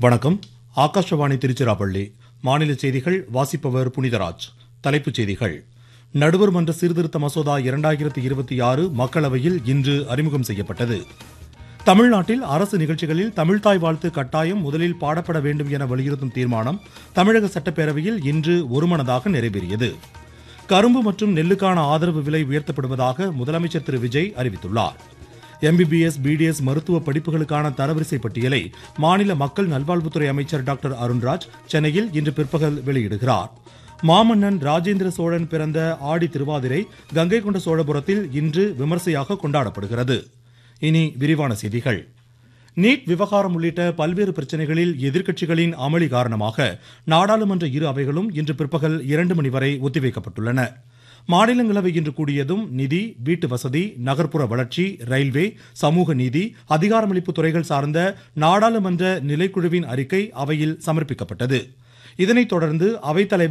வணக்கம் ஆகாஷவாணி திருச்சிராப்பள்ளி மாநில செய்திகள் வாசிப்பவர் புனிதராஜ் தலைப்புச் செய்திகள் நடுவர் மன்ற சீர்திருத்த மசோதா இரண்டாயிரத்தி இருபத்தி ஆறு மக்களவையில் இன்று அறிமுகம் செய்யப்பட்டது தமிழ்நாட்டில் அரசு நிகழ்ச்சிகளில் தமிழ்தாய் வாழ்த்து கட்டாயம் முதலில் பாடப்பட வேண்டும் என வலியுறுத்தும் தீர்மானம் தமிழக சட்டப்பேரவையில் இன்று ஒருமனதாக நிறைவேறியது கரும்பு மற்றும் நெல்லுக்கான ஆதரவு விலை உயர்த்தப்படுவதாக முதலமைச்சர் திரு விஜய் அறிவித்துள்ளார் எம்பிபிஎஸ் பிடிஎஸ் மருத்துவ படிப்புகளுக்கான தரவரிசை பட்டியலை மாநில மக்கள் நல்வாழ்வுத்துறை அமைச்சர் டாக்டர் அருண்ராஜ் சென்னையில் இன்று பிற்பகல் வெளியிடுகிறார் மாமன்னன் ராஜேந்திர சோழன் பிறந்த ஆடி திருவாதிரை கங்கை கொண்ட சோழபுரத்தில் இன்று விமர்சையாக கொண்டாடப்படுகிறது இனி விரிவான செய்திகள் நீட் விவகாரம் உள்ளிட்ட பல்வேறு பிரச்சனைகளில் எதிர்க்கட்சிகளின் அமளி காரணமாக நாடாளுமன்ற இரு அவைகளும் இன்று பிற்பகல் இரண்டு மணி வரை ஒத்திவைக்கப்பட்டுள்ளன மாநிலங்களவை இன்று கூடியதும் நிதி வீட்டு வசதி நகர்ப்புற வளர்ச்சி ரயில்வே சமூக நீதி அதிகாரமளிப்பு துறைகள் சார்ந்த நாடாளுமன்ற நிலைக்குழுவின் அறிக்கை அவையில் சமர்ப்பிக்கப்பட்டது இதனைத் தொடர்ந்து அவைத்தலைவர்